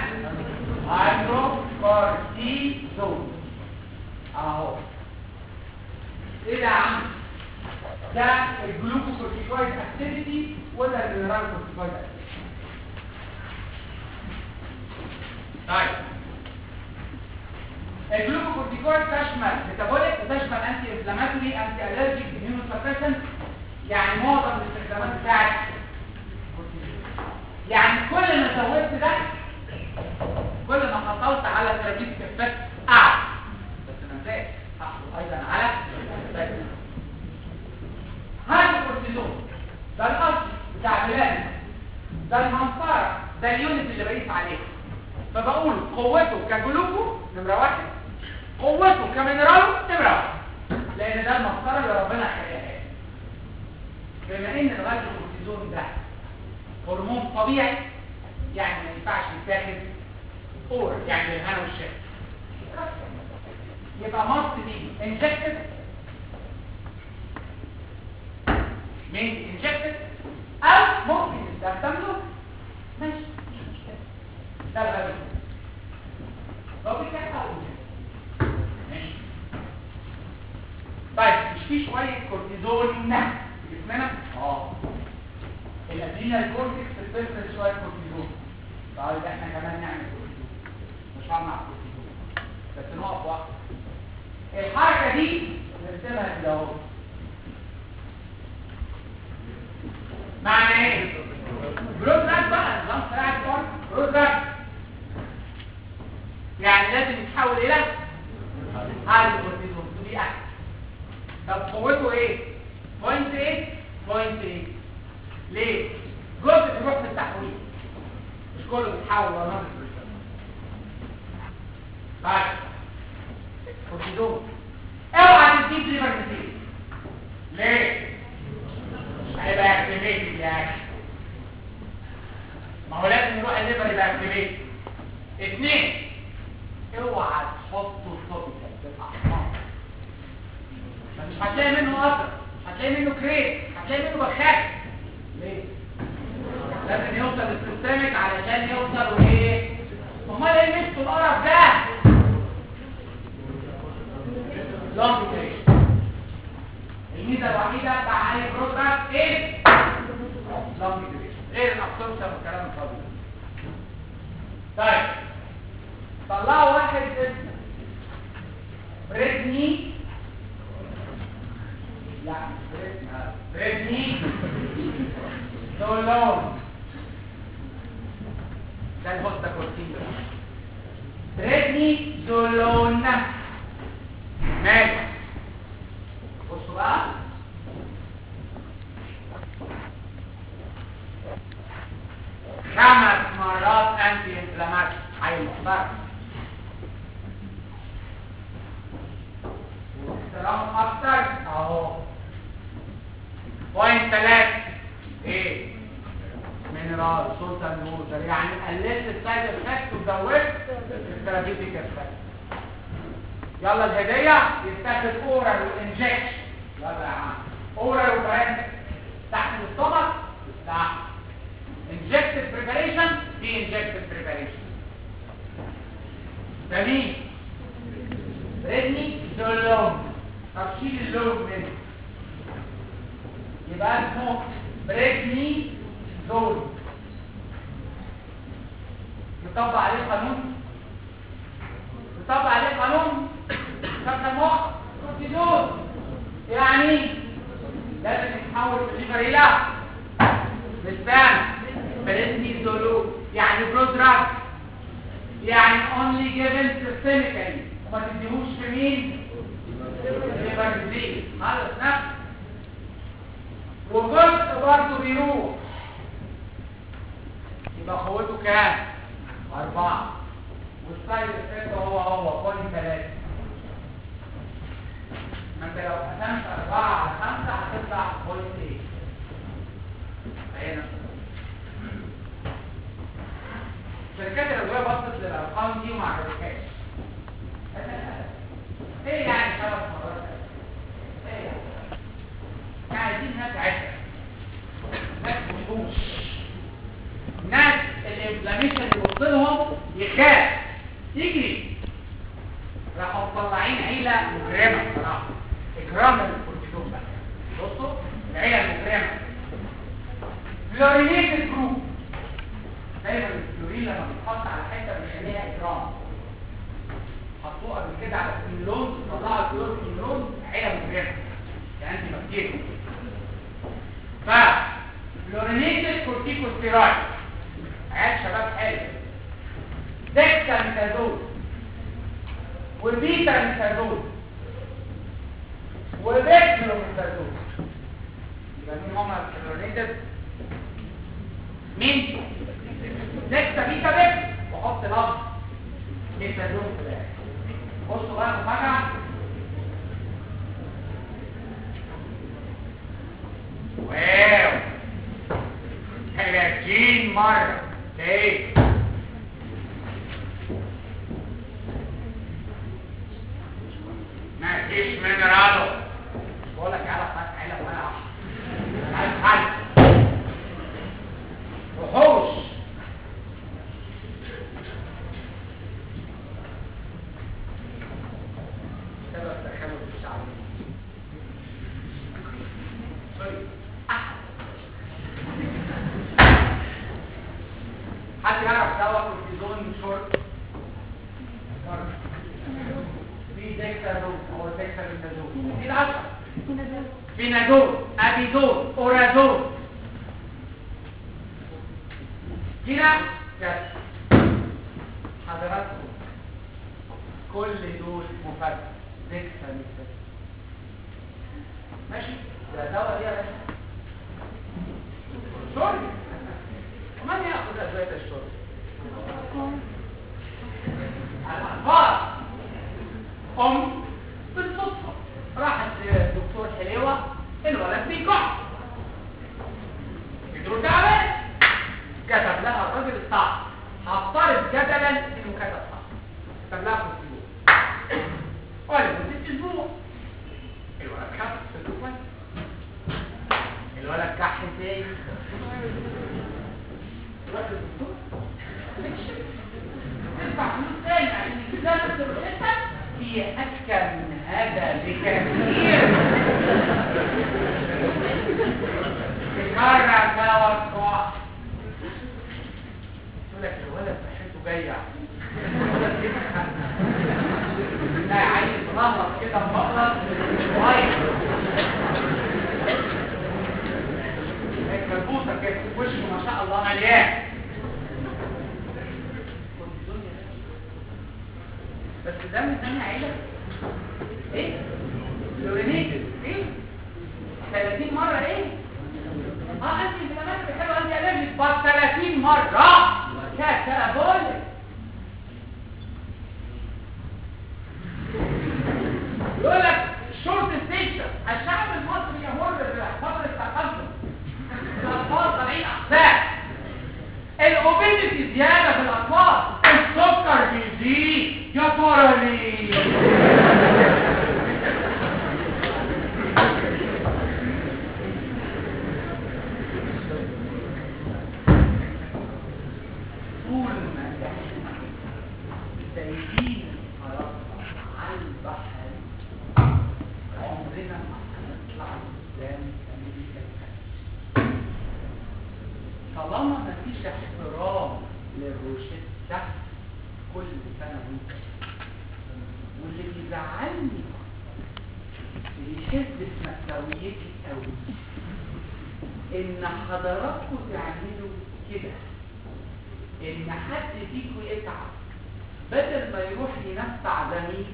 هيدروكورتيزون اهو ايه ده يا عم ده الجلوكوكورتيكويد اكتيفيتي ولا المينرال كورتيكويد اكتيفيتي طيب الجلوكوكورتيكويد تشمل ميتابوليك وتشمل انتي انفلاماتوري انتي الرجيك اميونو سبريسنت يعني معظم الاستخدامات بتاعت يعني كل ما زودت ده كل ما حصلت على ثيرابيوتيك افكت اعلى بس ما انساش هحصل ايضا على هذا الكورتيزون ده الاصل بتاع بلاد ده المنطقه ده اليونت اللي بقيس عليه فبقول قوته كجلوكو نمرة واحد قوته كمينرال نمرة واحد لان ده المسطرة اللي ربنا خلقها بما ان الغاز الكورتيزون ده هرمون طبيعي يعني ما ينفعش يتاخد اور يعني بالهنا والشفا يبقى ماست دي انجكتد مين انجكتد او ممكن يستخدم له ماشي مش مشكله ده الغاز طب كده ماشي طيب مش في شويه كورتيزون في جسمنا اه الادرينال كورتكس بتفرز شويه كورتيزون طيب احنا كمان نعمل كورتيزون مش هنعمل كورتيزون بس نقف واحده الحركه دي نرسمها كده اهو معنى ايه جروث راك بقى نظام سريع الفرق جروث راك يعني لازم يتحول الى هاي كورتيزون دي احسن طب قوته ايه بوينت ايه بوينت ايه ليه جزء بيروح في التحويل مش كله بيتحول ولا نص طيب كورتيزون اوعى تديك ليفر كتير ليه مش هيبقى اكتيفيتد يا اخي ما هو لازم يروح الليفر يبقى اكتيفيتد اثنين اوعى تحطه توبيكال بالاحمر هتلاقي منه قطر هتلاقي منه كريت هتلاقي منه بخاخ ليه لازم يوصل للسيستمك علشان يوصل وايه امال ايه مشتوا القرف ده لونج ديوريشن الميزه الوحيده بتاع اي بروجرام ايه لونج ديوريشن غير الابسوربشن والكلام الفاضي ده. طيب طلعوا واحد اسمه بريدني لا مش بريدني آه، بريدني دولون ده الهوستا كورتين بريدني دولون ماشي بصوا بقى خمس مرات انتي انفلاماتوري عيل محترم احترام اكتر اهو بوينت ثلاثة ايه مينرال سلطة نوزر يعني قللت السايد افكت وزودت الثيرابيوتيك افكت يلا الهدية يستخدم اورال وانجكشن يلا يا عم اورال وبراند تحت الاستومك تحت injected preparation في injected preparation ده مين ريدني دولوم طب شيل اللوم منه يبقى اسمه بريدني زول يطبق عليه قانون يطبق عليه قانون شكل المخ كورتيزون يعني لازم يتحول في الليفر الى بالفعل بريدني زولو يعني برودراك يعني only given systemically وما تديهوش في مين؟ ليفر ديزيز خلاص نفس وجزء برضه بيروح يبقى قوته كام؟ أربعة والسايد افكت هو هو بوينت ثلاثة ما انت لو قسمت أربعة على خمسة هتطلع بوينت ايه؟ فهي نفس شركات الأدوية بصت للأرقام دي وما عجبتهاش ايه يعني خمس مرات ايه يعني عايزين ناس عشرة ناس وحوش ناس الانفلاميشن يوصل لهم يخاف يجري راحوا مطلعين عيلة مجرمة بصراحة اجراما للكورتيزون بقى بصوا العيلة المجرمة فلورينيتد جروب دايما الفلورين لما بيتحط على حتة بنسميها اجرام حطوه قبل كده على الكلون طلعوا الكلون كلون عيلة مجرمة يعني انت مكتيرو ف فلورينيتد كورتيكوستيرويد عيال شباب حلو ديكساميثازول وبيتاميثازول وبيكلوميثازول يبقى مين هما الفلورينيتد مين ديكسا بيتا بيك وحط لفظ ميثازول في الاخر بصوا بقى المفاجأة واو 30 مرة ايه ما فيش منرالو بقول لك على فتح علب ولا عايز حل وحوش سبب تخلف الشعب سوري حد يعرف دواء كورتيزون شورت في ديكسازون او ديكسازون في العشرة فينادول ابيدول اورازول كده كده حضراتكم كل دول مفاجأة ديكسازون ماشي ده دواء دي يا باشا سوري ومن يأخذ أدوية الشرب؟ الأطفال أم بالصدفة راحت لدكتور حليوة الولد بيكح يدرو تعبان كتب لها الراجل الصح هفترض جدلا انه كتب صح كتب لها كورتيزون ولمدة اسبوع الولد خف بكثير تكرر توقع يقول لك الولد صحته جايه الولد بيضحك. لا عايز مغلط كده مغلط كويس هيك مربوطه كده وشه ما شاء الله مليان بس ده من ثاني عيله ايه فلورينيتد ايه 30 مره ايه اه انت انفلامات بتحلو انت الرجي بس 30 مره كاتابوليك يقول لك شورت ستيشن الشعب المصري يمر بفتره تقدم الاطفال طالعين احساس الاوبيديتي زياده في الاطفال السكر بيزيد يا ترى ليه طول ما احنا سايبين خلاصنا على البحر عمرنا ما هنطلع قدام امريكا الخليج طالما مفيش احترام للروشتة كل سنة وانت واللي بيزعلني بيحس بمساويتي قوي ان حضراتكم تعملوا كده ان حد فيكم يتعب بدل ما يروح ينفع زميل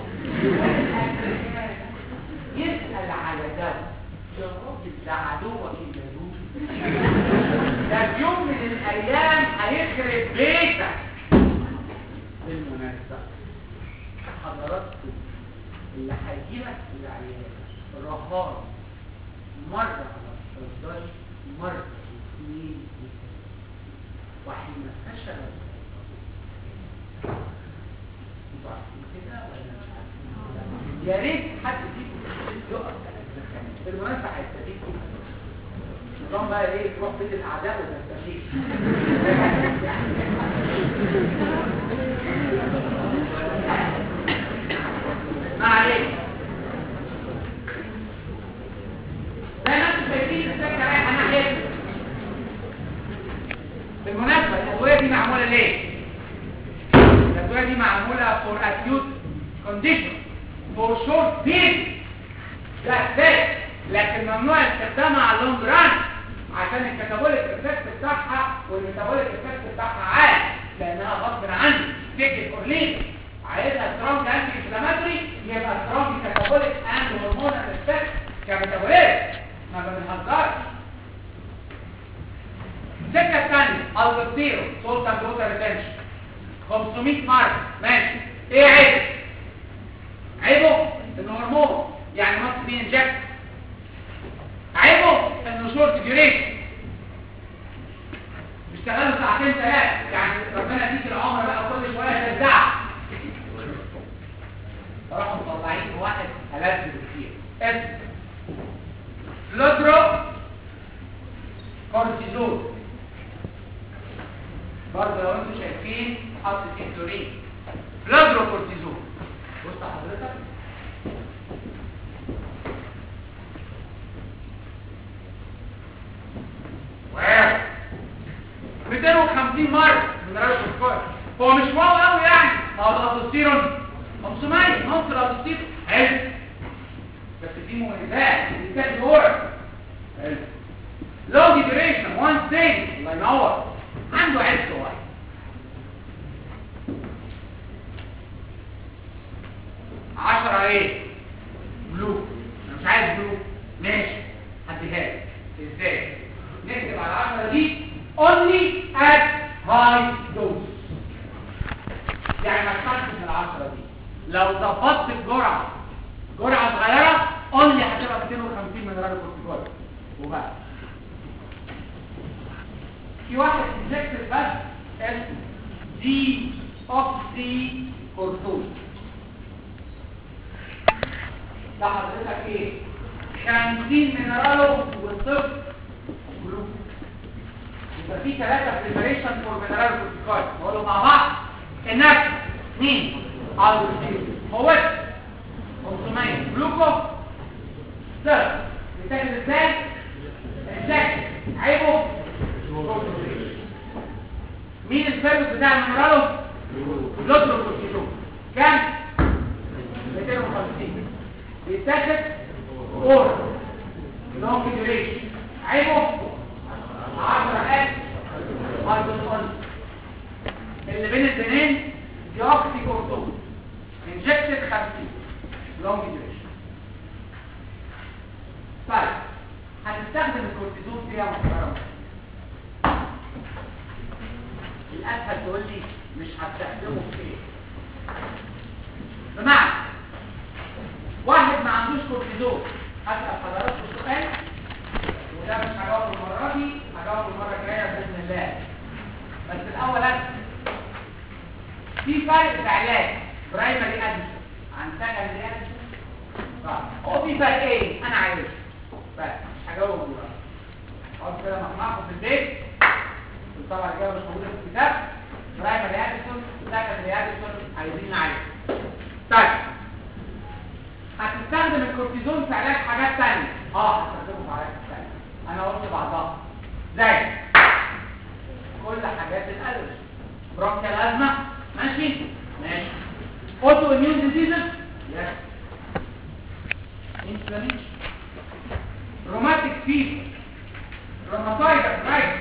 يسأل على ده يا راجل ده عدوك الجنوب ده في يوم من الايام هيخرب بيتك بالمناسبة حضراتكم اللي هيجيلك في العيادة رهان مرة على الصيدلي مرة اثنين وثلاثة وحين فشل انتوا عارفين كده ولا مش عارفين يا ريت حد فيكم يقف بالمناسبة هيستفيد نظام بقى ايه تروح بيت الاعداء وتستفيد ما عليك زي ما انتم شايفين السكه رايحه ناحيه بالمناسبة الأدوية دي معمولة ليه؟ الأدوية دي معمولة for acute condition for short period that's it لكن ممنوع استخدامها على اللونج ران عشان الكتابوليك افكت بتاعها والميتابوليك افكت بتاعها عالي لانها غصب عني تيجي اورلين عايزها سترونج انتي انفلاماتوري يبقى سترونج كتابوليك اند هرمونال افكت كميتابوليك ما بنهزرش السكه الثانيه البوستيرو صوت اند ريتنشن 500 مره ماشي ايه عيب عيبه انه هرمون يعني مصر بي انجكت عيبه انه شورت ديوريشن بيشتغلوا ساعتين ثلاثه يعني ربنا يديك العمر بقى كل شويه ترجع راحوا مطلعين واحد ثلاث بكتير اسم فلودرو كورتيزون برضه لو انتم شايفين حط فيه كلورين فلودرو كورتيزون بص حضرتك واو 250 مرة من رأس الفرق هو مش واو قوي يعني هو الأسوستيرون 500 نص الأسوستيرون حلو بس في مميزات مميزات دور حلو لو ديوريشن وان ثينج الله ينور عنده عيب صغير عشرة ايه بلو انا مش عايز بلو ماشي هديها لك ازاي نكتب على العشرة دي only at high dose يعني ما تخافش من العشرة دي لو ظبطت الجرعة جرعة صغيرة only هتبقى 250 من راديو كورتيكول وبس في واحد انجكتد بس اسمه دي اوكسي كورتون ده حضرتك ايه 50 مينرالو وصفر جلوكوز يبقى في ثلاثة بريباريشن فور مينرال كورتيكويد نقولوا مع بعض النفس مين؟ البروتين هو 500 ميه جلوكو سيرب بيتاخد ازاي ازاي عيبه مين السيرفس بتاع المنرالو لوترو كورتيزون كام 250 بيتاخد اور لونج ديوريشن عيبه 10000 هايدروسون اللي بين الاثنين ديوكسي كورتون انجكتد 50 لونج ديوريشن طيب هتستخدم الكورتيزون فيها محترمه الاسهل تقول لي مش هستخدمه في ايه بمعنى واحد ما عندوش كورتيزون اسال حضراتكم سؤال وده مش هجاوبه المره دي هجاوبه المره الجايه باذن الله بس الاول اسال في فرق في علاج برايمري اديشن عن سكندري اديشن هو في فرق ايه انا عايزه بس مش هجاوبه دلوقتي اقعد كده معاكم في البيت طبعا الإجابة مش موجودة في الكتاب برايمري اديسون سكندري اديسون عايزين نعرف طيب هتستخدم الكورتيزون في علاج حاجات تانية اه هتستخدمه في علاج تانية انا قلت بعضها زي كل حاجات الالرجي برونكيال ازمة ماشي ماشي اوتو اميون ديزيزز يس انفلاميشن روماتيك فيفر روماتويد رايت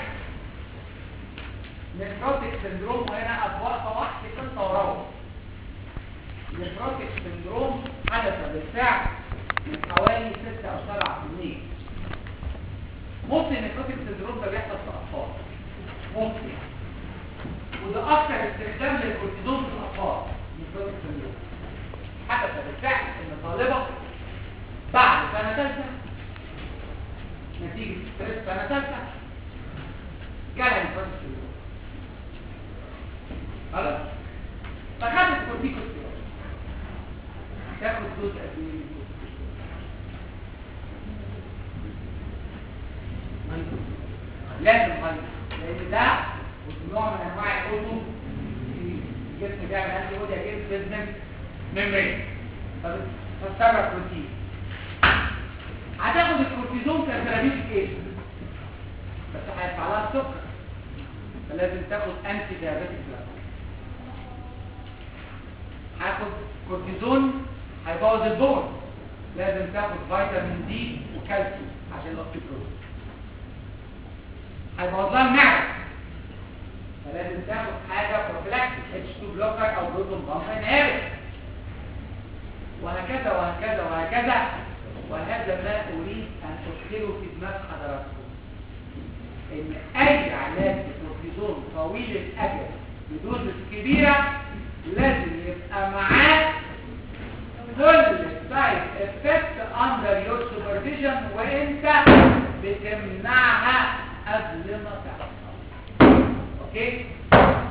نيفروتيك سندروم وهنا ابواب واحد كنت وراهم نيفروتيك سندروم حدث بالفعل من حوالي 6 او 7 سنين ممكن النيفروتيك سندروم ده بيحصل في الاطفال ممكن وده اكثر استخدام للكورتيزون في الاطفال نيفروتيك سندروم حدث بالفعل ان طالبه بعد سنه ثالثه نتيجه ستريس سنه ثالثه جالها نيفروتيك سندروم خلاص فخدت كورتيكوستيرويد تاخد دوز قد ايه من الكورتيكوستيرويد؟ لازم غير لان ده نوع من انواع الاوتو الجسم بيعمل انتي بودي اجينست بيزمنت ميمبرين فبتتصرف بروتين هتاخد الكورتيزون كثيرابيوتيك ايه بس هيدفع لها السكر فلازم تاخد انتي ديابيتيك دراج هاخد كورتيزون هيبوظ البون لازم تاخد فيتامين دي وكالسيوم عشان الاوستيوبروز هيبوظ لها المعده فلازم تاخد حاجه بروفيلاكتيك اتش 2 بلوكر او بروتون بامب انهبيتور وهكذا وهكذا وهكذا وهذا ما اريد ان ادخله في دماغ حضراتكم ان اي علاج بالكورتيزون طويل الاجل بدوز كبيره لازم يبقى معاه كل سايد افكت اندر يور سوبرفيجن وانت بتمنعها قبل ما تحصل اوكي